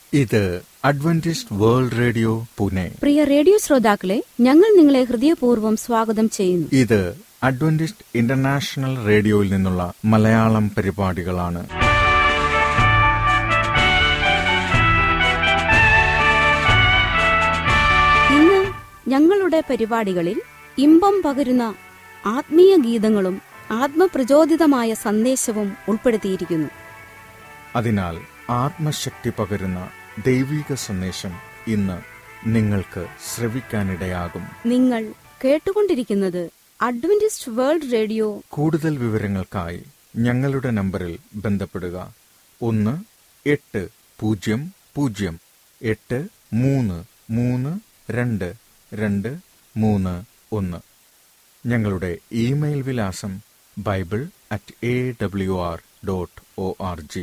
ഇത് Adventist World Radio Pune പ്രിയ radio ശ്രോതാക്കളെ ഞങ്ങൾ നിങ്ങളെ ഹൃദയപൂർവ്വം സ്വാഗതം ചെയ്യുന്നു ഇത് അഡ്വന്റിസ്റ്റ് ഇന്റർനാഷണൽ റേഡിയോയിൽ നിന്നുള്ള മലയാളം പരിപാടികളാണ് ഇന്ന് ഞങ്ങളുടെ പരിപാടികളിൽ ഇമ്പം പകരുന്ന ആത്മീയ ഗീതങ്ങളും ആത്മപ്രചോദിതമായ സന്ദേശവും ഉൾപ്പെടുത്തിയിരിക്കുന്നു അതിനാൽ ആത്മശക്തി പകരുന്ന ദൈവിക സന്ദേശം ഇന്ന് നിങ്ങൾക്ക് ശ്രവിക്കാനിടയാകും നിങ്ങൾ കേട്ടുകൊണ്ടിരിക്കുന്നത് അഡ്വന്റിസ്റ്റ് വേൾഡ് റേഡിയോ കൂടുതൽ വിവരങ്ങൾക്കായി ഞങ്ങളുടെ നമ്പറിൽ ബന്ധപ്പെടുക ഒന്ന് എട്ട് പൂജ്യം പൂജ്യം എട്ട് മൂന്ന് മൂന്ന് രണ്ട് രണ്ട് മൂന്ന് ഒന്ന് ഞങ്ങളുടെ ഇമെയിൽ വിലാസം bible at A W R dot O R G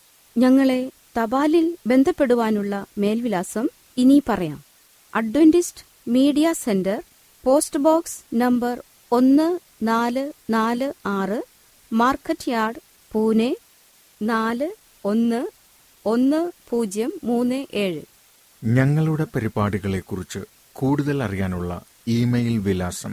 ഞങ്ങളെ തപാലിൽ ബന്ധപ്പെടുവാനുള്ള മേൽവിലാസം ഇനി പറയാം Adventist Media Centre post box number ഒന്ന് നാല് നാല് ആറ് മാർക്കറ്റ് യാർഡ് പൂനെ നാല് ഒന്ന് ഒന്ന് പൂജ്യം മൂന്ന് ഏഴ് ഞങ്ങളുടെ പരിപാടികളെക്കുറിച്ച് കൂടുതൽ അറിയാനുള്ള ഇമെയിൽ വിലാസം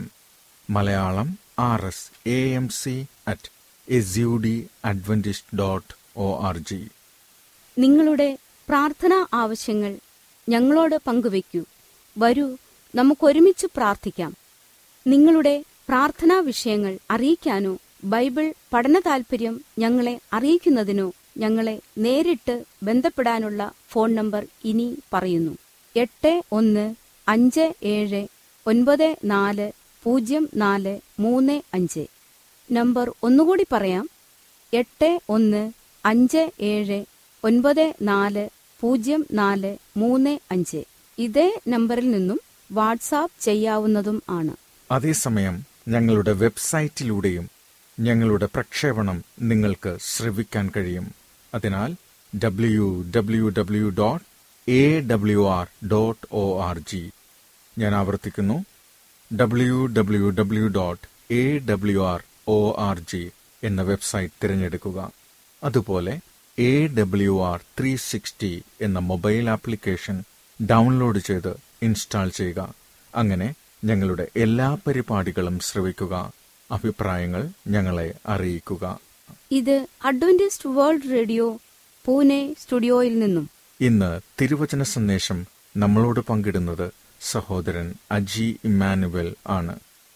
Malayalam R S A M C at S U D Adventist dot O R G നിങ്ങളുടെ പ്രാർത്ഥനാ ആവശ്യങ്ങൾ ഞങ്ങളോട് പങ്കുവയ്ക്കൂ വരൂ നമുക്കൊരുമിച്ച് പ്രാർത്ഥിക്കാം നിങ്ങളുടെ പ്രാർത്ഥനാ വിഷയങ്ങൾ അറിയിക്കാനോ ബൈബിൾ പഠന താൽപര്യം ഞങ്ങളെ അറിയിക്കുന്നതിനോ ഞങ്ങളെ നേരിട്ട് ബന്ധപ്പെടാനുള്ള ഫോൺ നമ്പർ ഇനി പറയുന്നു എട്ട് ഒന്ന് അഞ്ച് ഏഴ് ഒൻപത് നാല് പൂജ്യം നാല് മൂന്ന് അഞ്ച് നമ്പർ ഒന്നുകൂടി പറയാം എട്ട് ഒന്ന് അഞ്ച് ഏഴ് ഒൻപത് നാല് പൂജ്യം നാല് മൂന്ന് അഞ്ച് ഇതേ നമ്പറിൽ നിന്നും വാട്സാപ്പ് ചെയ്യാവുന്നതും ആണ് അതേസമയം ഞങ്ങളുടെ വെബ്സൈറ്റിലൂടെയും ഞങ്ങളുടെ പ്രക്ഷേപണം നിങ്ങൾക്ക് ശ്രവിക്കാൻ കഴിയും അതിനാൽ W W W dot A W R dot O R G ഞാൻ ആവർത്തിക്കുന്നു W W W dot A W R O R G എന്ന വെബ്സൈറ്റ് തിരഞ്ഞെടുക്കുക അതുപോലെ A W R three sixty എന്ന മൊബൈൽ ആപ്ലിക്കേഷൻ ഡൗൺലോഡ് ചെയ്ത് ഇൻസ്റ്റാൾ ചെയ്യുക അങ്ങനെ ഞങ്ങളുടെ എല്ലാ പരിപാടികളും ശ്രവിക്കുക അഭിപ്രായങ്ങൾ ഞങ്ങളെ അറിയിക്കുക ഇത് അഡ്വന്റിസ്റ്റ് വേൾഡ് റേഡിയോ പൂനെ സ്റ്റുഡിയോയിൽ നിന്നും ഇന്ന് തിരുവചന സന്ദേശം നമ്മളോട് പങ്കിടുന്നത് സഹോദരൻ അജി ഇമ്മാനുവൽ ആണ്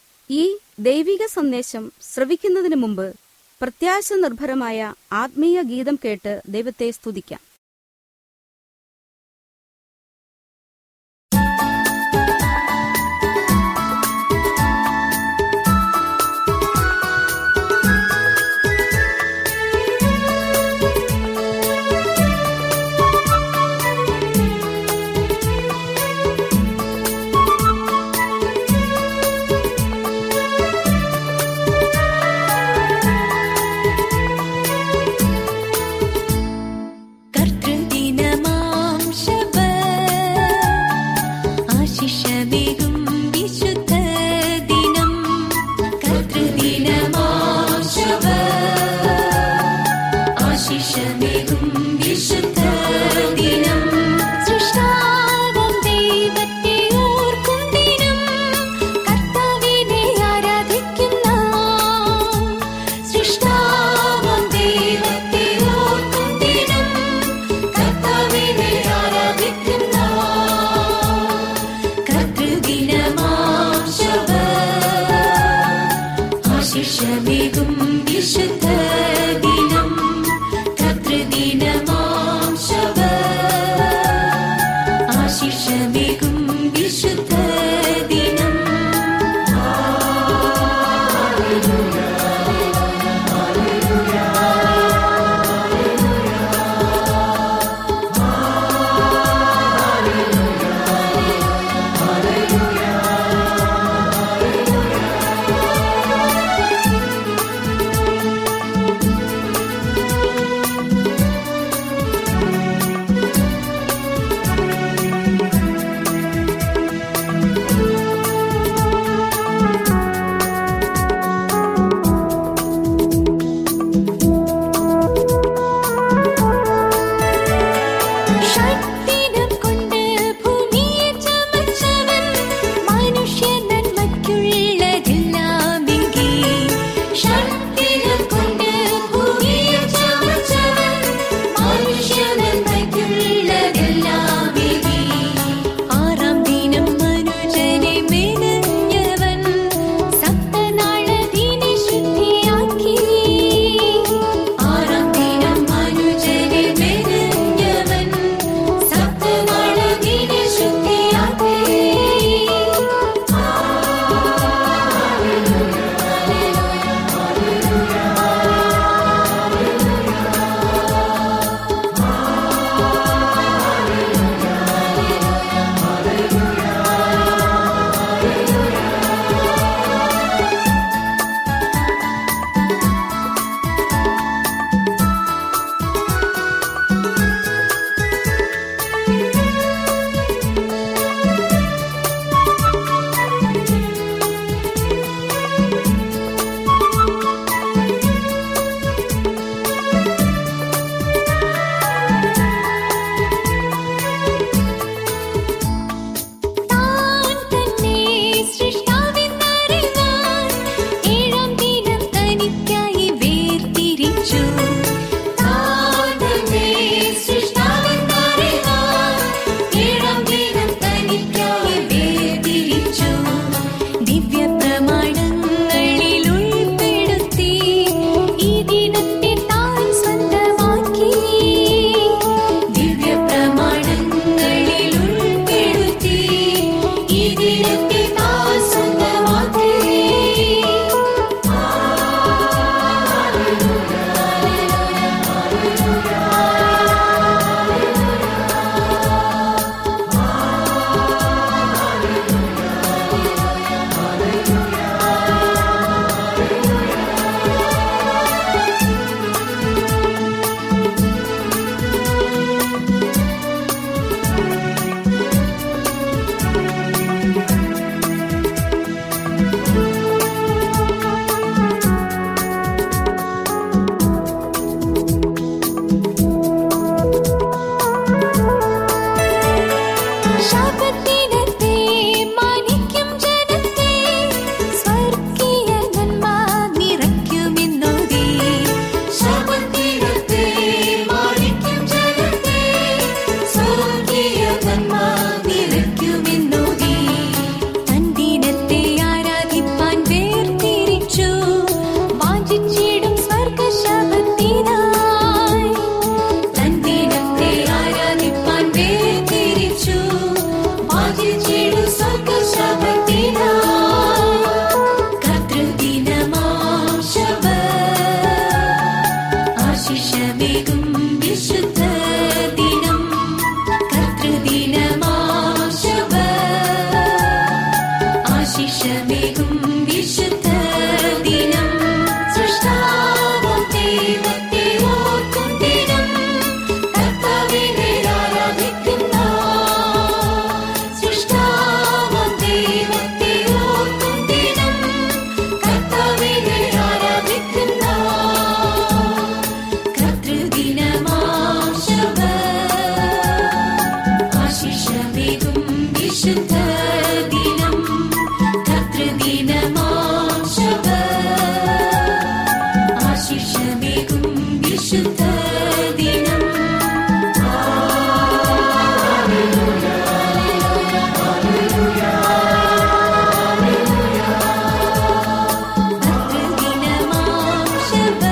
ഈ ദൈവിക സന്ദേശം ശ്രവിക്കുന്നതിന് മുമ്പ് പ്രത്യാശ നിർഭരമായ ആത്മീയ ഗീതം കേട്ട് ദൈവത്തെ സ്തുതിക്കാം കർത്താവേ ശബത്തിനാ കർത്തൃദിനമാം ശബ ആശിഷമേകും വിശുദ്ധ ദിനം കർത്തൃദിനമാം ശബ ആശിഷമേകും വിശുദ്ധ ദിനം സൃഷ്ടാവാം ദൈവത്തെ ഓർക്കും ദിനം കർത്താവിനെ ആരാധിക്കുന്ന സൃഷ്ടാവാം ദൈവത്തെ ഓർക്കും ദിനം കർത്താവിനെ ആരാധിക്കുന്ന കർത്തൃദിനമാം ശബ ആശിഷമേകും വിശുദ്ധ ദിനം കർത്തൃദിനമാം ശബ ആശിഷമേകും വിശുദ്ധ ദിനം കർത്തൃദിനമാം ശബ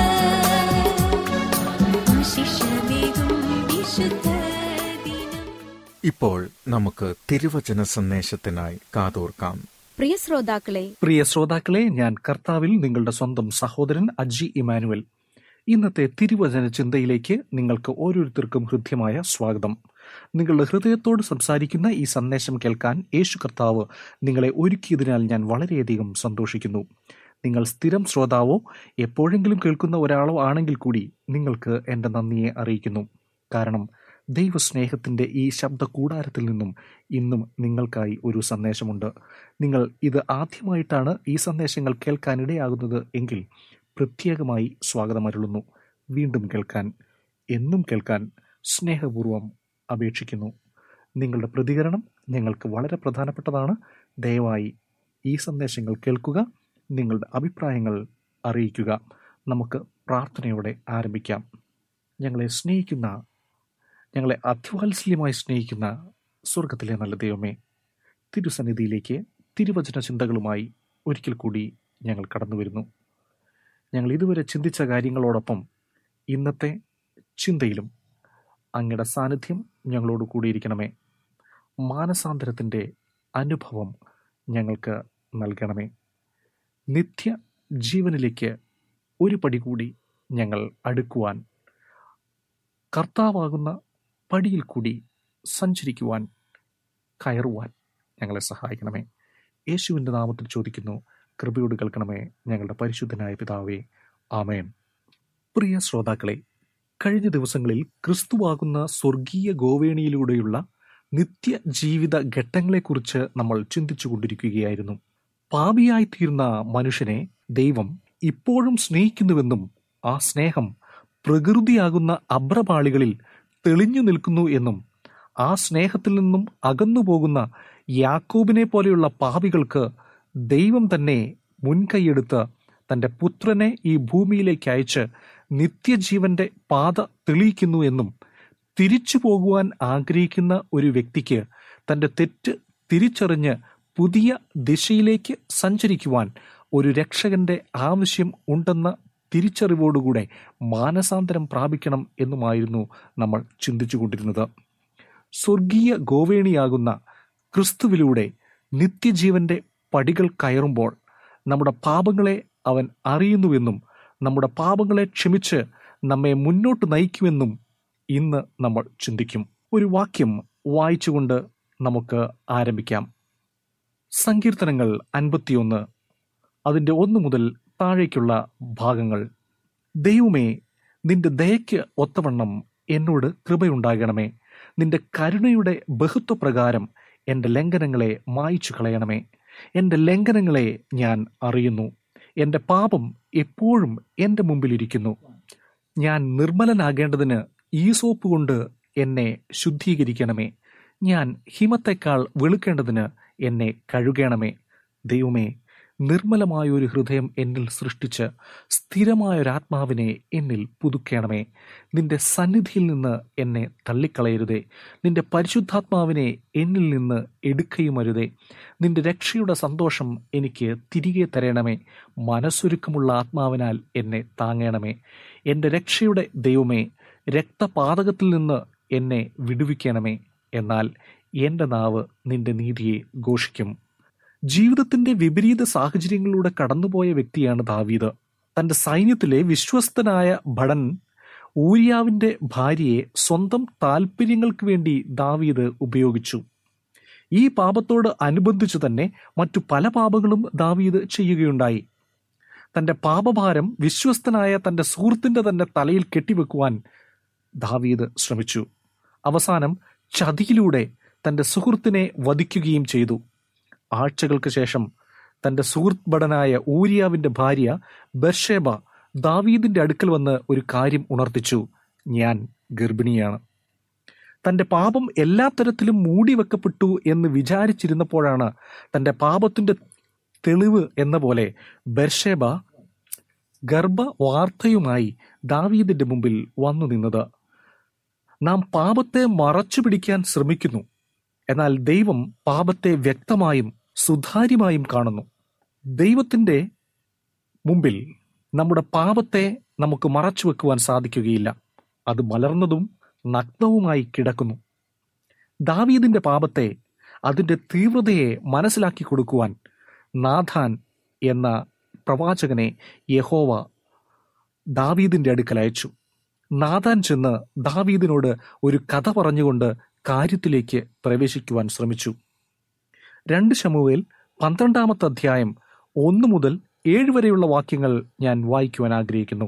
ആശിഷമേകും വിശുദ്ധ ദിനം ഇപ്പോൾ നമുക്ക് തിരുവചന സന്ദേശത്തിനായി കാതോർക്കാം പ്രിയ ശ്രോതാക്കളെ പ്രിയ ശ്രോതാക്കളെ ഞാൻ കർത്താവിൽ നിങ്ങളുടെ സ്വന്തം സഹോദരൻ അജി ഇമാനുവൽ ഇന്നത്തെ തിരുവചന ചിന്തയിലേക്ക് നിങ്ങൾക്ക് ഓരോരുത്തർക്കും ഹൃദ്യമായ സ്വാഗതം നിങ്ങളുടെ ഹൃദയത്തോട് സംസാരിക്കുന്ന ഈ സന്ദേശം കേൾക്കാൻ യേശു കർത്താവ് നിങ്ങളെ ഒരുക്കിയതിനാൽ ഞാൻ വളരെയധികം സന്തോഷിക്കുന്നു നിങ്ങൾ സ്ഥിരം ശ്രോതാവോ എപ്പോഴെങ്കിലും കേൾക്കുന്ന ഒരാളോ ആണെങ്കിൽ കൂടി നിങ്ങൾക്ക് എൻ്റെ നന്ദിയെ അറിയിക്കുന്നു കാരണം ദൈവസ്നേഹത്തിൻ്റെ ഈ ശബ്ദ കൂടാരത്തിൽ നിന്നും ഇന്നും നിങ്ങൾക്കായി ഒരു സന്ദേശമുണ്ട് നിങ്ങൾ ഇത് ആദ്യമായിട്ടാണ് ഈ സന്ദേശങ്ങൾ കേൾക്കാനിടയാകുന്നത് എങ്കിൽ പ്രത്യേകമായി സ്വാഗതമരുളുന്നു വീണ്ടും കേൾക്കാൻ എന്നും കേൾക്കാൻ സ്നേഹപൂർവം അപേക്ഷിക്കുന്നു നിങ്ങളുടെ പ്രതികരണം ഞങ്ങൾക്ക് വളരെ പ്രധാനപ്പെട്ടതാണ് ദയവായി ഈ സന്ദേശങ്ങൾ കേൾക്കുക നിങ്ങളുടെ അഭിപ്രായങ്ങൾ അറിയിക്കുക നമുക്ക് പ്രാർത്ഥനയോടെ ആരംഭിക്കാം ഞങ്ങളെ സ്നേഹിക്കുന്ന ഞങ്ങളെ അത്വാത്സല്യമായി സ്നേഹിക്കുന്ന സ്വർഗത്തിലെ നല്ല ദൈവമേ തിരുസന്നിധിയിലേക്ക് തിരുവചന ചിന്തകളുമായി ഒരിക്കൽ കൂടി ഞങ്ങൾ കടന്നു വരുന്നു ഞങ്ങൾ ഇതുവരെ ചിന്തിച്ച കാര്യങ്ങളോടൊപ്പം ഇന്നത്തെ ചിന്തയിലും അങ്ങയുടെ സാന്നിധ്യം ഞങ്ങളോട് കൂടിയിരിക്കണമേ മാനസാന്തരത്തിൻ്റെ അനുഭവം ഞങ്ങൾക്ക് നൽകണമേ നിത്യ ജീവനിലേക്ക് ഒരു പടി കൂടി ഞങ്ങൾ അടുക്കുവാൻ കർത്താവാകുന്ന പടിയിൽ കൂടി സഞ്ചരിക്കുവാൻ കയറുവാൻ ഞങ്ങളെ സഹായിക്കണമേ യേശുവിൻ്റെ നാമത്തിൽ ചോദിക്കുന്നു കൃപയോട് കേൾക്കണമേ ഞങ്ങളുടെ പരിശുദ്ധനായ പിതാവേ ആമേൻ പ്രിയ ശ്രോതാക്കളെ കഴിഞ്ഞ ദിവസങ്ങളിൽ ക്രിസ്തുവാകുന്ന സ്വർഗീയ ഗോവേണിയിലൂടെയുള്ള നിത്യ ജീവിത ഘട്ടങ്ങളെക്കുറിച്ച് നമ്മൾ ചിന്തിച്ചുകൊണ്ടിരിക്കുകയായിരുന്നു പാപിയായിത്തീർന്ന മനുഷ്യനെ ദൈവം ഇപ്പോഴും സ്നേഹിക്കുന്നുവെന്നും ആ സ്നേഹം പ്രകൃതിയാകുന്ന അഭ്രപാളികളിൽ തെളിഞ്ഞു നിൽക്കുന്നു എന്നും ആ സ്നേഹത്തിൽ നിന്നും അകന്നു പോകുന്ന യാക്കോബിനെ പോലെയുള്ള പാപികൾക്ക് ദൈവം തന്നെ മുൻകൈയെടുത്ത് തന്റെ പുത്രനെ ഈ ഭൂമിയിലേക്ക് അയച്ച് നിത്യജീവന്റെ പാത തെളിയിക്കുന്നു എന്നും തിരിച്ചു പോകുവാൻ ആഗ്രഹിക്കുന്ന ഒരു വ്യക്തിക്ക് തന്റെ തെറ്റ് തിരിച്ചറിഞ്ഞ് പുതിയ ദിശയിലേക്ക് സഞ്ചരിക്കുവാൻ ഒരു രക്ഷകന്റെ ആവശ്യം ഉണ്ടെന്ന തിരിച്ചറിവോടുകൂടെ മാനസാന്തരം പ്രാപിക്കണം എന്നുമായിരുന്നു നമ്മൾ ചിന്തിച്ചുകൊണ്ടിരുന്നത് സ്വർഗീയ ഗോവേണിയാകുന്ന ക്രിസ്തുവിലൂടെ നിത്യജീവന്റെ പടികൾ കയറുമ്പോൾ നമ്മുടെ പാപങ്ങളെ അവൻ അറിയുന്നുവെന്നും നമ്മുടെ പാപങ്ങളെ ക്ഷമിച്ച് നമ്മെ മുന്നോട്ട് നയിക്കുമെന്നും ഇന്ന് നമ്മൾ ചിന്തിക്കും ഒരു വാക്യം വായിച്ചുകൊണ്ട് നമുക്ക് ആരംഭിക്കാം സങ്കീർത്തനങ്ങൾ അൻപത്തിയൊന്ന് അതിൻ്റെ ഒന്ന് മുതൽ താഴേക്കുള്ള ഭാഗങ്ങൾ ദൈവമേ നിന്റെ ദയയ്ക്ക് ഒത്തവണ്ണം എന്നോട് കൃപയുണ്ടാകണമേ നിന്റെ കരുണയുടെ ബഹുത്വപ്രകാരം എൻ്റെ ലംഘനങ്ങളെ മായ്ച്ചു കളയണമേ എൻ്റെ ലംഘനങ്ങളെ ഞാൻ അറിയുന്നു എൻ്റെ പാപം എപ്പോഴും എൻ്റെ മുമ്പിലിരിക്കുന്നു ഞാൻ നിർമ്മലനാകേണ്ടതിന് ഈ സോപ്പ് കൊണ്ട് എന്നെ ശുദ്ധീകരിക്കണമേ ഞാൻ ഹിമത്തെക്കാൾ വെളുക്കേണ്ടതിന് എന്നെ കഴുകണമേ ദൈവമേ നിർമ്മലമായ ഒരു ഹൃദയം എന്നിൽ സൃഷ്ടിച്ച് സ്ഥിരമായൊരാത്മാവിനെ എന്നിൽ പുതുക്കണമേ നിന്റെ സന്നിധിയിൽ നിന്ന് എന്നെ തള്ളിക്കളയരുതേ നിന്റെ പരിശുദ്ധാത്മാവിനെ എന്നിൽ നിന്ന് എടുക്കുകയുമരുതേ നിന്റെ രക്ഷയുടെ സന്തോഷം എനിക്ക് തിരികെ തരണമേ മനസ്സൊരുക്കമുള്ള ആത്മാവിനാൽ എന്നെ താങ്ങണമേ എൻ്റെ രക്ഷയുടെ ദൈവമേ രക്തപാതകത്തിൽ നിന്ന് എന്നെ വിടുവിക്കണമേ എന്നാൽ എൻ്റെ നാവ് നിന്റെ നീതിയെ ഘോഷിക്കും ജീവിതത്തിന്റെ വിപരീത സാഹചര്യങ്ങളിലൂടെ കടന്നുപോയ വ്യക്തിയാണ് ദാവീദ് തന്റെ സൈന്യത്തിലെ വിശ്വസ്തനായ ഭടൻ ഊരിയാവിന്റെ ഭാര്യയെ സ്വന്തം താല്പര്യങ്ങൾക്ക് വേണ്ടി ദാവീദ് ഉപയോഗിച്ചു ഈ പാപത്തോട് അനുബന്ധിച്ച് തന്നെ മറ്റു പല പാപങ്ങളും ദാവീദ് ചെയ്യുകയുണ്ടായി തന്റെ പാപഭാരം വിശ്വസ്തനായ തന്റെ സുഹൃത്തിന്റെ തന്നെ തലയിൽ കെട്ടിവെക്കുവാൻ ദാവീദ് ശ്രമിച്ചു അവസാനം ചതിയിലൂടെ തന്റെ സുഹൃത്തിനെ വധിക്കുകയും ചെയ്തു ആഴ്ചകൾക്ക് ശേഷം തന്റെ സുഹൃത്ത് ഭടനായ ഊരിയാവിന്റെ ഭാര്യ ബർഷേബ ദാവീദിന്റെ അടുക്കൽ വന്ന് ഒരു കാര്യം ഉണർത്തിച്ചു ഞാൻ ഗർഭിണിയാണ് തന്റെ പാപം എല്ലാ തരത്തിലും മൂടിവെക്കപ്പെട്ടു എന്ന് വിചാരിച്ചിരുന്നപ്പോഴാണ് തന്റെ പാപത്തിന്റെ തെളിവ് എന്ന പോലെ ബർഷേബ ഗർഭവാർത്തയുമായി ദാവീദിന്റെ മുമ്പിൽ വന്നു നിന്നത് നാം പാപത്തെ മറച്ചു പിടിക്കാൻ ശ്രമിക്കുന്നു എന്നാൽ ദൈവം പാപത്തെ വ്യക്തമായും സുതാര്യമായും കാണുന്നു ദൈവത്തിന്റെ മുമ്പിൽ നമ്മുടെ പാപത്തെ നമുക്ക് മറച്ചു വെക്കുവാൻ സാധിക്കുകയില്ല അത് മലർന്നതും നഗ്നവുമായി കിടക്കുന്നു ദാവീദിന്റെ പാപത്തെ അതിന്റെ തീവ്രതയെ മനസ്സിലാക്കി കൊടുക്കുവാൻ നാഥാൻ എന്ന പ്രവാചകനെ യഹോവ ദാവീദിന്റെ അടുക്കൽ അയച്ചു നാഥാൻ ചെന്ന് ദാവീദിനോട് ഒരു കഥ പറഞ്ഞുകൊണ്ട് കാര്യത്തിലേക്ക് പ്രവേശിക്കുവാൻ ശ്രമിച്ചു രണ്ട് ശമുവേൽ പന്ത്രണ്ടാമത്തെ അധ്യായം ഒന്ന് മുതൽ ഏഴ് വരെയുള്ള വാക്യങ്ങൾ ഞാൻ വായിക്കുവാൻ ആഗ്രഹിക്കുന്നു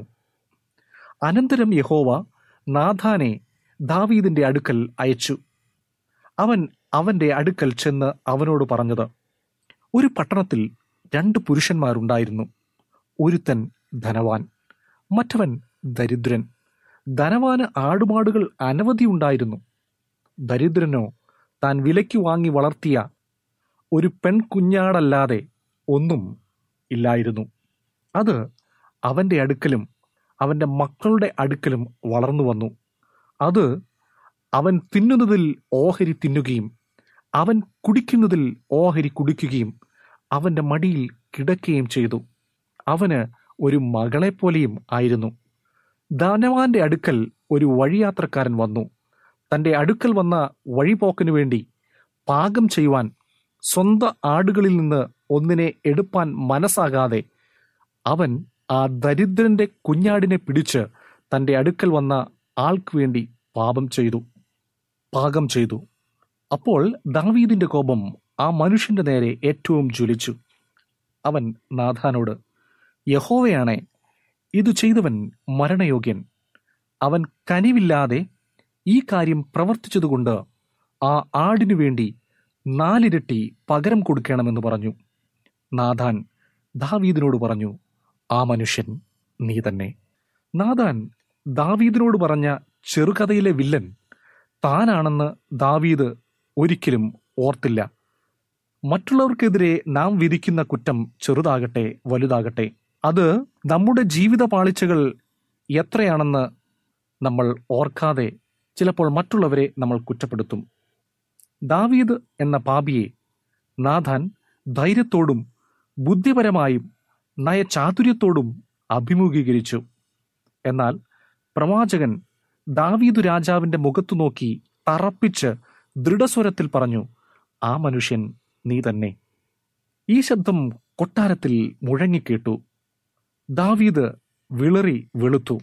അനന്തരം യഹോവ നാഥാനെ ദാവീദിന്റെ അടുക്കൽ അയച്ചു അവൻ അവന്റെ അടുക്കൽ ചെന്ന് അവനോട് പറഞ്ഞത് ഒരു പട്ടണത്തിൽ രണ്ട് പുരുഷന്മാരുണ്ടായിരുന്നു ഒരുത്തൻ ധനവാൻ മറ്റവൻ ദരിദ്രൻ ധനവാന് ആടുമാടുകൾ അനവധി ഉണ്ടായിരുന്നു ദരിദ്രനോ താൻ വിലയ്ക്ക് വാങ്ങി വളർത്തിയ ഒരു പെൺകുഞ്ഞാടല്ലാതെ ഒന്നും ഇല്ലായിരുന്നു അത് അവന്റെ അടുക്കലും അവന്റെ മക്കളുടെ അടുക്കലും വളർന്നു വന്നു അത് അവൻ തിന്നുന്നതിൽ ഓഹരി തിന്നുകയും അവൻ കുടിക്കുന്നതിൽ ഓഹരി കുടിക്കുകയും അവന്റെ മടിയിൽ കിടക്കുകയും ചെയ്തു അവന് ഒരു മകളെപ്പോലെയും ആയിരുന്നു ധനവാന്റെ അടുക്കൽ ഒരു വഴിയാത്രക്കാരൻ വന്നു തന്റെ അടുക്കൽ വന്ന വഴിപോക്കിനു വേണ്ടി പാകം ചെയ്യുവാൻ സ്വന്തം ആടുകളിൽ നിന്ന് ഒന്നിനെ എടുപ്പാൻ മനസ്സാകാതെ അവൻ ആ ദരിദ്രന്റെ കുഞ്ഞാടിനെ പിടിച്ച് തന്റെ അടുക്കൽ വന്ന ആൾക്ക് വേണ്ടി പാപം ചെയ്തു പാകം ചെയ്തു അപ്പോൾ ദാവീദിന്റെ കോപം ആ മനുഷ്യന്റെ നേരെ ഏറ്റവും ജ്വലിച്ചു അവൻ നാഥാനോട് യഹോവയാണെ ഇത് ചെയ്തവൻ മരണയോഗ്യൻ അവൻ കനിവില്ലാതെ ഈ കാര്യം പ്രവർത്തിച്ചതുകൊണ്ട് ആ ആടിനു വേണ്ടി നാലിരട്ടി പകരം കൊടുക്കണമെന്ന് പറഞ്ഞു നാഥാൻ ദാവീദിനോട് പറഞ്ഞു ആ മനുഷ്യൻ നീ തന്നെ നാഥാൻ ദാവീദിനോട് പറഞ്ഞ ചെറുകഥയിലെ വില്ലൻ താനാണെന്ന് ദാവീദ് ഒരിക്കലും ഓർത്തില്ല മറ്റുള്ളവർക്കെതിരെ നാം വിധിക്കുന്ന കുറ്റം ചെറുതാകട്ടെ വലുതാകട്ടെ അത് നമ്മുടെ ജീവിത പാളിച്ചകൾ എത്രയാണെന്ന് നമ്മൾ ഓർക്കാതെ ചിലപ്പോൾ മറ്റുള്ളവരെ നമ്മൾ കുറ്റപ്പെടുത്തും ദാവീദ് എന്ന പാപിയെ നാഥാൻ ധൈര്യത്തോടും ബുദ്ധിപരമായും നയചാതുര്യത്തോടും അഭിമുഖീകരിച്ചു എന്നാൽ പ്രവാചകൻ ദാവീദു രാജാവിന്റെ മുഖത്തു നോക്കി തറപ്പിച്ച് ദൃഢസ്വരത്തിൽ പറഞ്ഞു ആ മനുഷ്യൻ നീ തന്നെ ഈ ശബ്ദം കൊട്ടാരത്തിൽ മുഴങ്ങിക്കേട്ടു ദാവീദ് വിളറി വെളുത്തു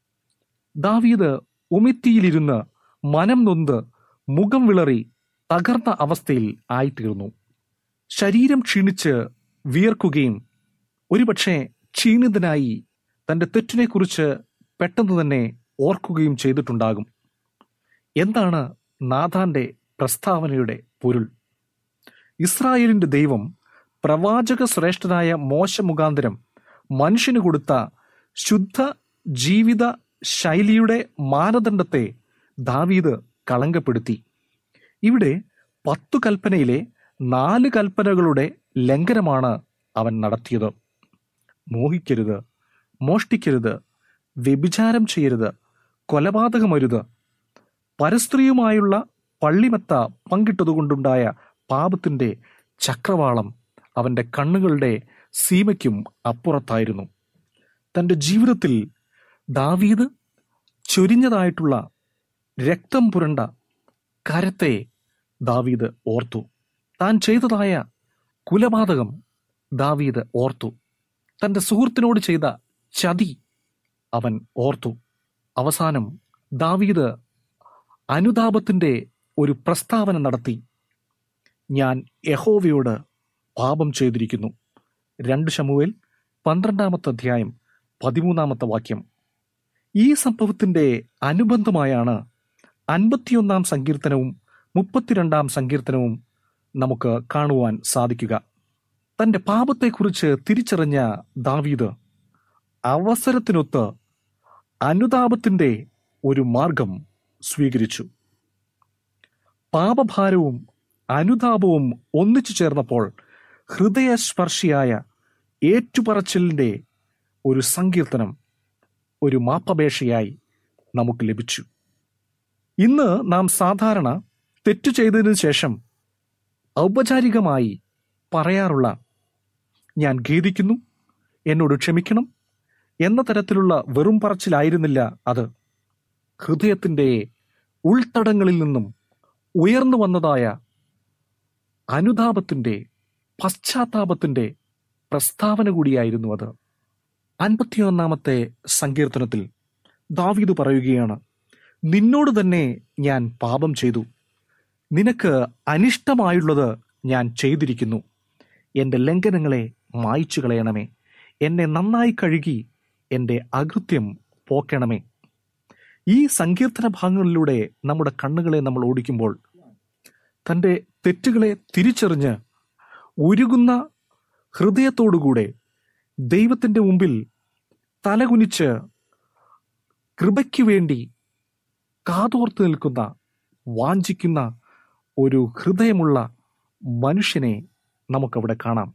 ദാവീദ് ഉമിത്തിയിലിരുന്ന് മനം നൊന്ത് മുഖം വിളറി തകർന്ന അവസ്ഥയിൽ ആയിത്തീർന്നു ശരീരം ക്ഷീണിച്ച് വിയർക്കുകയും ഒരുപക്ഷെ ക്ഷീണിതനായി തന്റെ തെറ്റിനെക്കുറിച്ച് പെട്ടെന്ന് തന്നെ ഓർക്കുകയും ചെയ്തിട്ടുണ്ടാകും എന്താണ് നാഥാന്റെ പ്രസ്താവനയുടെ പൊരുൾ ഇസ്രായേലിന്റെ ദൈവം പ്രവാചക ശ്രേഷ്ഠനായ മോശ മുഖാന്തരം മനുഷ്യന് കൊടുത്ത ശുദ്ധ ജീവിത ശൈലിയുടെ മാനദണ്ഡത്തെ ദാവീദ് കളങ്കപ്പെടുത്തി ഇവിടെ പത്തു കൽപ്പനയിലെ നാല് കൽപ്പനകളുടെ ലംഘനമാണ് അവൻ നടത്തിയത് മോഹിക്കരുത് മോഷ്ടിക്കരുത് വ്യഭിചാരം ചെയ്യരുത് കൊലപാതകമരുത് പരസ്ത്രീയുമായുള്ള പള്ളിമെത്ത പങ്കിട്ടതുകൊണ്ടുണ്ടായ പാപത്തിന്റെ ചക്രവാളം അവന്റെ കണ്ണുകളുടെ സീമയ്ക്കും അപ്പുറത്തായിരുന്നു തന്റെ ജീവിതത്തിൽ ദാവീദ് ചൊരിഞ്ഞതായിട്ടുള്ള രക്തം പുരണ്ട കരത്തെ ദാവീദ് ഓർത്തു താൻ ചെയ്തതായ കുലപാതകം ദാവീദ് ഓർത്തു തന്റെ സുഹൃത്തിനോട് ചെയ്ത ചതി അവൻ ഓർത്തു അവസാനം ദാവീദ് അനുതാപത്തിന്റെ ഒരു പ്രസ്താവന നടത്തി ഞാൻ യഹോവയോട് പാപം ചെയ്തിരിക്കുന്നു രണ്ട് ശമുവേൽ പന്ത്രണ്ടാമത്തെ അധ്യായം പതിമൂന്നാമത്തെ വാക്യം ഈ സംഭവത്തിന്റെ അനുബന്ധമായാണ് അൻപത്തിയൊന്നാം സങ്കീർത്തനവും മുപ്പത്തിരണ്ടാം സങ്കീർത്തനവും നമുക്ക് കാണുവാൻ സാധിക്കുക തന്റെ പാപത്തെക്കുറിച്ച് തിരിച്ചറിഞ്ഞ ദാവീദ് അവസരത്തിനൊത്ത് അനുതാപത്തിന്റെ ഒരു മാർഗം സ്വീകരിച്ചു പാപഭാരവും അനുതാപവും ഒന്നിച്ചു ചേർന്നപ്പോൾ ഹൃദയസ്പർശിയായ ഏറ്റുപറച്ചിലിന്റെ ഒരു സങ്കീർത്തനം ഒരു മാപ്പപേക്ഷയായി നമുക്ക് ലഭിച്ചു ഇന്ന് നാം സാധാരണ തെറ്റു ചെയ്തതിനു ശേഷം ഔപചാരികമായി പറയാറുള്ള ഞാൻ ഖേദിക്കുന്നു എന്നോട് ക്ഷമിക്കണം എന്ന തരത്തിലുള്ള വെറും പറച്ചിലായിരുന്നില്ല അത് ഹൃദയത്തിന്റെ ഉൾത്തടങ്ങളിൽ നിന്നും ഉയർന്നു വന്നതായ അനുതാപത്തിന്റെ പശ്ചാത്താപത്തിന്റെ പ്രസ്താവന കൂടിയായിരുന്നു അത് അൻപത്തിയൊന്നാമത്തെ സങ്കീർത്തനത്തിൽ ദാവീദ് പറയുകയാണ് നിന്നോട് തന്നെ ഞാൻ പാപം ചെയ്തു നിനക്ക് അനിഷ്ടമായുള്ളത് ഞാൻ ചെയ്തിരിക്കുന്നു എൻ്റെ ലംഘനങ്ങളെ മായ്ച്ചു കളയണമേ എന്നെ നന്നായി കഴുകി എൻ്റെ അകൃത്യം പോക്കണമേ ഈ സങ്കീർത്തന ഭാഗങ്ങളിലൂടെ നമ്മുടെ കണ്ണുകളെ നമ്മൾ ഓടിക്കുമ്പോൾ തൻ്റെ തെറ്റുകളെ തിരിച്ചറിഞ്ഞ് ഉരുകുന്ന ഹൃദയത്തോടുകൂടെ ദൈവത്തിൻ്റെ മുമ്പിൽ തലകുനിച്ച് കൃപയ്ക്ക് വേണ്ടി കാതോർത്ത് നിൽക്കുന്ന വാഞ്ചിക്കുന്ന ഒരു ഹൃദയമുള്ള മനുഷ്യനെ നമുക്കവിടെ കാണാം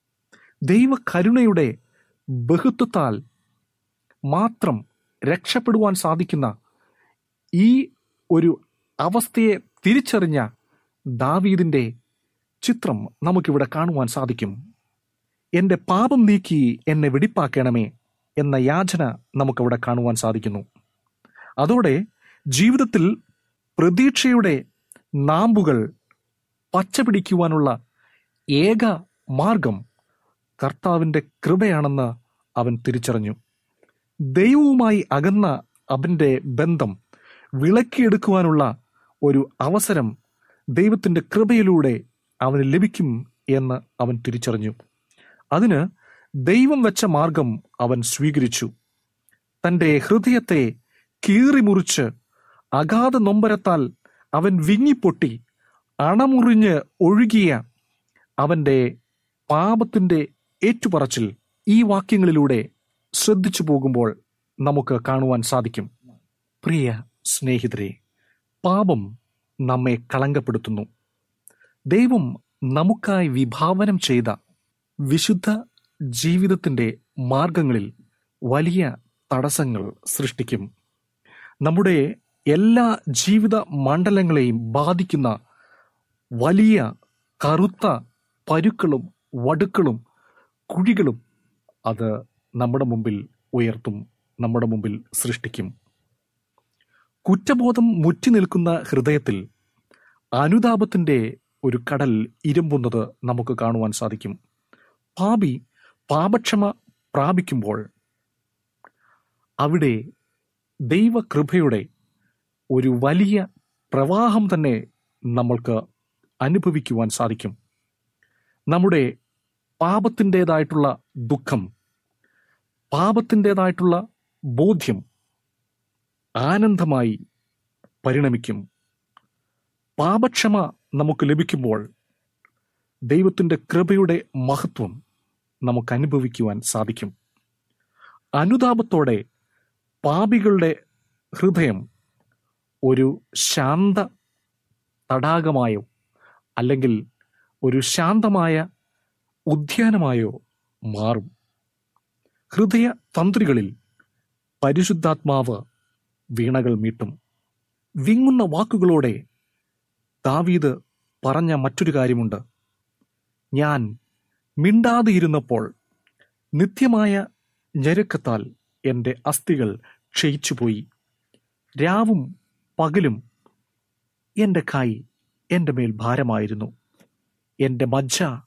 ദൈവകരുണയുടെ ബഹുത്വത്താൽ മാത്രം രക്ഷപ്പെടുവാൻ സാധിക്കുന്ന ഈ ഒരു അവസ്ഥയെ തിരിച്ചറിഞ്ഞ ദാവീദിന്റെ ചിത്രം നമുക്കിവിടെ കാണുവാൻ സാധിക്കും എന്റെ പാപം നീക്കി എന്നെ വെടിപ്പാക്കണമേ എന്ന യാചന നമുക്കവിടെ കാണുവാൻ സാധിക്കുന്നു അതോടെ ജീവിതത്തിൽ പ്രതീക്ഷയുടെ നാമ്പുകൾ പച്ചപിടിക്കുവാനുള്ള ഏക മാർഗം കർത്താവിന്റെ കൃപയാണെന്ന് അവൻ തിരിച്ചറിഞ്ഞു ദൈവവുമായി അകന്ന അവന്റെ ബന്ധം വിളക്കിയെടുക്കുവാനുള്ള ഒരു അവസരം ദൈവത്തിന്റെ കൃപയിലൂടെ അവന് ലഭിക്കും എന്ന് അവൻ തിരിച്ചറിഞ്ഞു അതിന് ദൈവം വെച്ച മാർഗം അവൻ സ്വീകരിച്ചു തന്റെ ഹൃദയത്തെ കീറിമുറിച്ച് അഗാധ നൊമ്പരത്താൽ അവൻ വിങ്ങിപ്പൊട്ടി അണമുറിഞ്ഞ് ഒഴുകിയ അവന്റെ പാപത്തിന്റെ ഏറ്റുപറച്ചിൽ ഈ വാക്യങ്ങളിലൂടെ ശ്രദ്ധിച്ചു പോകുമ്പോൾ നമുക്ക് കാണുവാൻ സാധിക്കും പ്രിയ സ്നേഹിതരെ പാപം നമ്മെ കളങ്കപ്പെടുത്തുന്നു ദൈവം നമുക്കായി വിഭാവനം ചെയ്ത വിശുദ്ധ ജീവിതത്തിന്റെ മാർഗങ്ങളിൽ വലിയ തടസ്സങ്ങൾ സൃഷ്ടിക്കും നമ്മുടെ എല്ലാ ജീവിത മണ്ഡലങ്ങളെയും ബാധിക്കുന്ന വലിയ കറുത്ത പരുക്കളും വടുക്കളും കുഴികളും അത് നമ്മുടെ മുമ്പിൽ ഉയർത്തും നമ്മുടെ മുമ്പിൽ സൃഷ്ടിക്കും കുറ്റബോധം മുറ്റി നിൽക്കുന്ന ഹൃദയത്തിൽ അനുതാപത്തിന്റെ ഒരു കടൽ ഇരുമ്പുന്നത് നമുക്ക് കാണുവാൻ സാധിക്കും പാപി പാപക്ഷമ പ്രാപിക്കുമ്പോൾ അവിടെ ദൈവകൃപയുടെ ഒരു വലിയ പ്രവാഹം തന്നെ നമ്മൾക്ക് അനുഭവിക്കുവാൻ സാധിക്കും നമ്മുടെ പാപത്തിൻ്റെതായിട്ടുള്ള ദുഃഖം പാപത്തിൻ്റെതായിട്ടുള്ള ബോധ്യം ആനന്ദമായി പരിണമിക്കും പാപക്ഷമ നമുക്ക് ലഭിക്കുമ്പോൾ ദൈവത്തിൻ്റെ കൃപയുടെ മഹത്വം നമുക്ക് അനുഭവിക്കുവാൻ സാധിക്കും അനുതാപത്തോടെ പാപികളുടെ ഹൃദയം ഒരു ശാന്ത തടാകമായോ അല്ലെങ്കിൽ ഒരു ശാന്തമായ ഉദ്യാനമായോ മാറും ഹൃദയ തന്ത്രികളിൽ പരിശുദ്ധാത്മാവ് വീണകൾ മീട്ടും വിങ്ങുന്ന വാക്കുകളോടെ ദാവീദ് പറഞ്ഞ മറ്റൊരു കാര്യമുണ്ട് ഞാൻ മിണ്ടാതെയിരുന്നപ്പോൾ നിത്യമായ ഞെരുക്കത്താൽ എൻ്റെ അസ്ഥികൾ ക്ഷയിച്ചുപോയി രാവും പകലും എൻ്റെ കൈ എൻ്റെ മേൽ ഭാരമായിരുന്നു എൻ്റെ മജ്ജ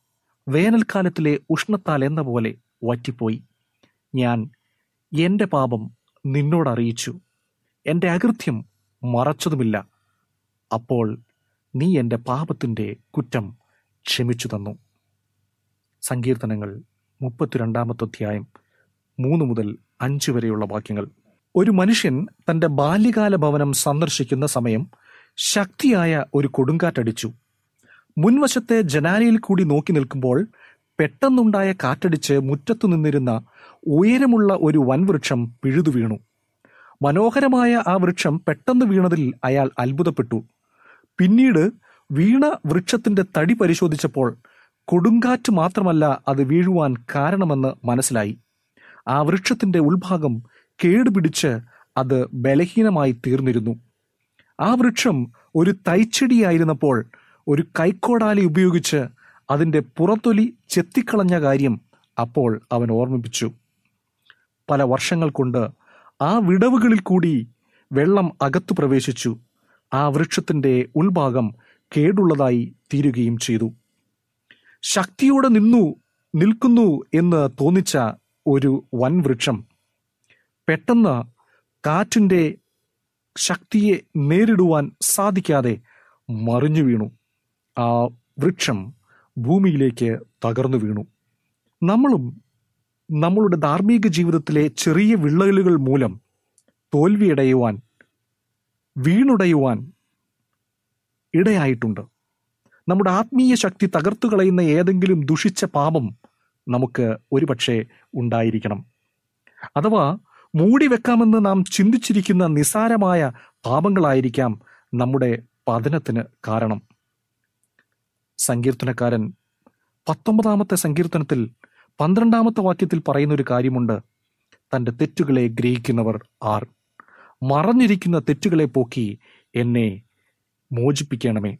വേനൽക്കാലത്തിലെ ഉഷ്ണത്താൽ എന്ന പോലെ വറ്റിപ്പോയി ഞാൻ എന്റെ പാപം നിന്നോട് അറിയിച്ചു എന്റെ അകൃത്യം മറച്ചതുമില്ല അപ്പോൾ നീ എന്റെ പാപത്തിന്റെ കുറ്റം ക്ഷമിച്ചു തന്നു സങ്കീർത്തനങ്ങൾ മുപ്പത്തിരണ്ടാമത്തെ അധ്യായം മൂന്ന് മുതൽ അഞ്ച് വരെയുള്ള വാക്യങ്ങൾ ഒരു മനുഷ്യൻ തന്റെ ബാല്യകാല ഭവനം സന്ദർശിക്കുന്ന സമയം ശക്തിയായ ഒരു കൊടുങ്കാറ്റടിച്ചു മുൻവശത്തെ ജനാലയിൽ കൂടി നോക്കി നിൽക്കുമ്പോൾ പെട്ടെന്നുണ്ടായ കാറ്റടിച്ച് മുറ്റത്തു നിന്നിരുന്ന ഉയരമുള്ള ഒരു വൻവൃക്ഷം പിഴുതു വീണു മനോഹരമായ ആ വൃക്ഷം പെട്ടെന്ന് വീണതിൽ അയാൾ അത്ഭുതപ്പെട്ടു പിന്നീട് വീണ വൃക്ഷത്തിന്റെ തടി പരിശോധിച്ചപ്പോൾ കൊടുങ്കാറ്റ് മാത്രമല്ല അത് വീഴുവാൻ കാരണമെന്ന് മനസ്സിലായി ആ വൃക്ഷത്തിന്റെ ഉൾഭാഗം കേടുപിടിച്ച് അത് ബലഹീനമായി തീർന്നിരുന്നു ആ വൃക്ഷം ഒരു തൈച്ചെടിയായിരുന്നപ്പോൾ ഒരു കൈക്കോടാലി ഉപയോഗിച്ച് അതിന്റെ പുറത്തൊലി ചെത്തിക്കളഞ്ഞ കാര്യം അപ്പോൾ അവൻ ഓർമ്മിപ്പിച്ചു പല വർഷങ്ങൾ കൊണ്ട് ആ വിടവുകളിൽ കൂടി വെള്ളം അകത്തു പ്രവേശിച്ചു ആ വൃക്ഷത്തിന്റെ ഉൾഭാഗം കേടുള്ളതായി തീരുകയും ചെയ്തു ശക്തിയോടെ നിന്നു നിൽക്കുന്നു എന്ന് തോന്നിച്ച ഒരു വൻ വൃക്ഷം പെട്ടെന്ന് കാറ്റിന്റെ ശക്തിയെ നേരിടുവാൻ സാധിക്കാതെ മറിഞ്ഞു വീണു ആ വൃക്ഷം ഭൂമിയിലേക്ക് തകർന്നു വീണു നമ്മളും നമ്മളുടെ ധാർമ്മിക ജീവിതത്തിലെ ചെറിയ വിള്ളലുകൾ മൂലം തോൽവിയടയുവാൻ വീണുടയുവാൻ ഇടയായിട്ടുണ്ട് നമ്മുടെ ആത്മീയ ശക്തി തകർത്തു കളയുന്ന ഏതെങ്കിലും ദുഷിച്ച പാപം നമുക്ക് ഒരുപക്ഷെ ഉണ്ടായിരിക്കണം അഥവാ മൂടി വെക്കാമെന്ന് നാം ചിന്തിച്ചിരിക്കുന്ന നിസാരമായ പാപങ്ങളായിരിക്കാം നമ്മുടെ പതനത്തിന് കാരണം സങ്കീർത്തനക്കാരൻ പത്തൊമ്പതാമത്തെ സങ്കീർത്തനത്തിൽ പന്ത്രണ്ടാമത്തെ വാക്യത്തിൽ പറയുന്ന ഒരു കാര്യമുണ്ട് തന്റെ തെറ്റുകളെ ഗ്രഹിക്കുന്നവർ ആർ മറഞ്ഞിരിക്കുന്ന തെറ്റുകളെ പോക്കി എന്നെ മോചിപ്പിക്കണമേ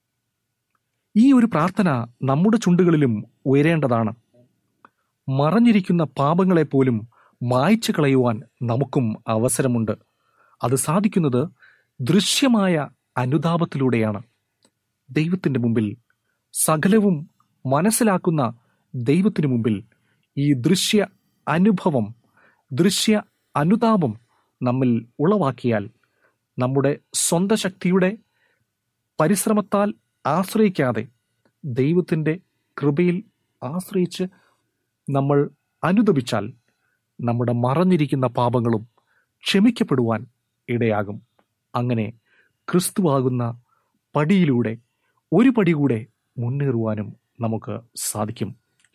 ഈ ഒരു പ്രാർത്ഥന നമ്മുടെ ചുണ്ടുകളിലും ഉയരേണ്ടതാണ് മറഞ്ഞിരിക്കുന്ന പാപങ്ങളെ പോലും മായ്ച്ചു കളയുവാൻ നമുക്കും അവസരമുണ്ട് അത് സാധിക്കുന്നത് ദൃശ്യമായ അനുതാപത്തിലൂടെയാണ് ദൈവത്തിന്റെ മുമ്പിൽ സകലവും മനസ്സിലാക്കുന്ന ദൈവത്തിനു മുമ്പിൽ ഈ ദൃശ്യ അനുഭവം ദൃശ്യ അനുതാപം നമ്മിൽ ഉളവാക്കിയാൽ നമ്മുടെ സ്വന്തം ശക്തിയുടെ പരിശ്രമത്താൽ ആശ്രയിക്കാതെ ദൈവത്തിൻ്റെ കൃപയിൽ ആശ്രയിച്ച് നമ്മൾ അനുദപിച്ചാൽ നമ്മുടെ മറഞ്ഞിരിക്കുന്ന പാപങ്ങളും ക്ഷമിക്കപ്പെടുവാൻ ഇടയാകും അങ്ങനെ ക്രിസ്തുവാകുന്ന പടിയിലൂടെ ഒരു പടി കൂടെ മുന്നേറുവാനും നമുക്ക് സാധിക്കും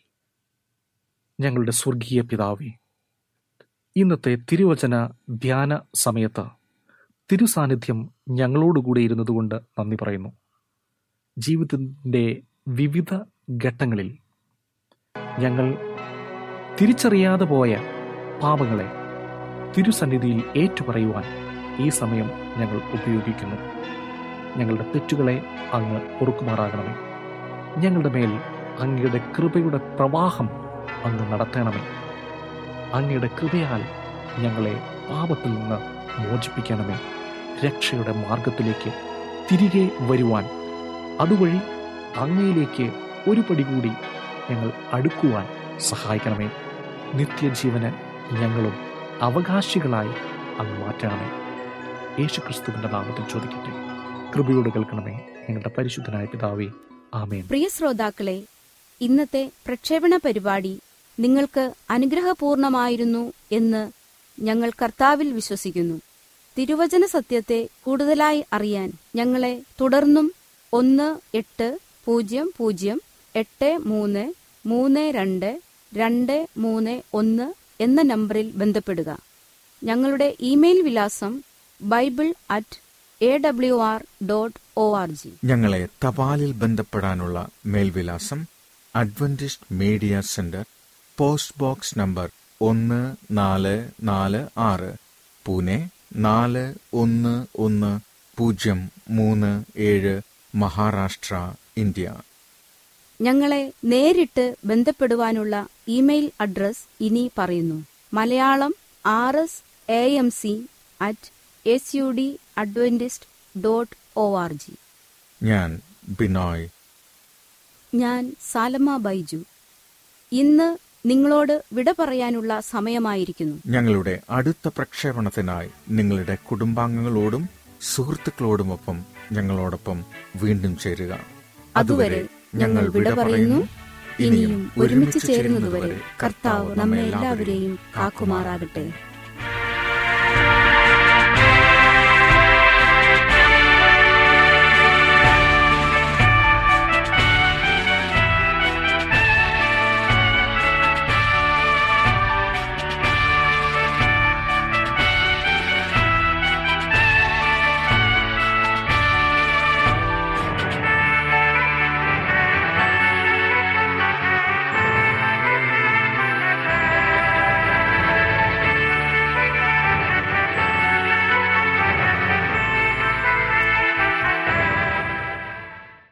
ഞങ്ങളുടെ സ്വർഗീയ പിതാവേ ഇന്നത്തെ തിരുവചന ധ്യാന സമയത്ത് തിരുസാന്നിധ്യം ഞങ്ങളോടുകൂടെ ഇരുന്നതുകൊണ്ട് നന്ദി പറയുന്നു ജീവിതത്തിൻ്റെ വിവിധ ഘട്ടങ്ങളിൽ ഞങ്ങൾ തിരിച്ചറിയാതെ പോയ പാപങ്ങളെ തിരുസന്നിധിയിൽ ഏറ്റുപറയുവാൻ ഈ സമയം ഞങ്ങൾ ഉപയോഗിക്കുന്നു ഞങ്ങളുടെ തെറ്റുകളെ അങ്ങ് പൊറുക്കുമാറാകണമേ ഞങ്ങളുടെ മേൽ അങ്ങയുടെ കൃപയുടെ പ്രവാഹം അങ്ങ് നടത്തണമേ അങ്ങയുടെ കൃപയാൽ ഞങ്ങളെ പാപത്തിൽ നിന്ന് മോചിപ്പിക്കണമേ രക്ഷയുടെ മാർഗത്തിലേക്ക് തിരികെ വരുവാൻ അതുവഴി അങ്ങയിലേക്ക് ഒരു പടി കൂടി ഞങ്ങൾ അടുക്കുവാൻ സഹായിക്കണമേ നിത്യജീവന് ഞങ്ങളും അവകാശികളായി അങ്ങ് മാറ്റണമേ യേശുക്രിസ്തുവിന്റെ നാമത്തിൽ ചോദിക്കട്ടെ കൃപയോട് കേൾക്കണമേ ഞങ്ങളുടെ പരിശുദ്ധനായ പിതാവേ ആമേൻ പ്രിയ ശ്രോതാക്കളെ ഇന്നത്തെ പ്രക്ഷേപണ പരിപാടി നിങ്ങൾക്ക് അനുഗ്രഹപൂർണമായിരുന്നു എന്ന് ഞങ്ങൾ കർത്താവിൽ വിശ്വസിക്കുന്നു തിരുവചന സത്യത്തെ കൂടുതലായി അറിയാൻ ഞങ്ങളെ തുടർന്നും ഒന്ന് എട്ട് പൂജ്യം പൂജ്യം എട്ട് മൂന്ന് മൂന്ന് രണ്ട് രണ്ട് മൂന്ന് ഒന്ന് എന്ന നമ്പറിൽ ബന്ധപ്പെടുക ഞങ്ങളുടെ ഇമെയിൽ വിലാസം bible at A W R dot O R G ഞങ്ങളെ തപാലിൽ ബന്ധപ്പെടാനുള്ള മേൽവിലാസം Adventist Media Centre post box number ഒന്ന് നാല് നാല് ആറ് പൂനെ നാല് ഒന്ന് ഒന്ന് പൂജ്യം മൂന്ന് ഏഴ് മഹാരാഷ്ട്ര ഇന്ത്യ ഞങ്ങളെ നേരിട്ട് ബന്ധപ്പെടുവാനുള്ള ഇമെയിൽ അഡ്രസ് ഇനി പറയുന്നു Malayalam R S A M C at S U D Adventist dot O R G ഞാൻ ബിനോയ് ഞാൻ സാലമ്മ ബൈജു ഇന്ന് നിങ്ങളോട് വിട പറയാനുള്ള സമയമായിരിക്കുന്നു ഞങ്ങളുടെ അടുത്ത പ്രക്ഷേപണത്തിനായി നിങ്ങളുടെ കുടുംബാംഗങ്ങളോടും സുഹൃത്തുക്കളോടുമൊപ്പം ഞങ്ങളോടൊപ്പം വീണ്ടും ചേരുക അതുവരെ ഞങ്ങൾ വിട പറയുന്നു ഇനിയും ഒരുമിച്ച് ചേരുന്നതുവരെ കർത്താവ് നമ്മെ എല്ലാവരെയും കാക്കുമാറാകട്ടെ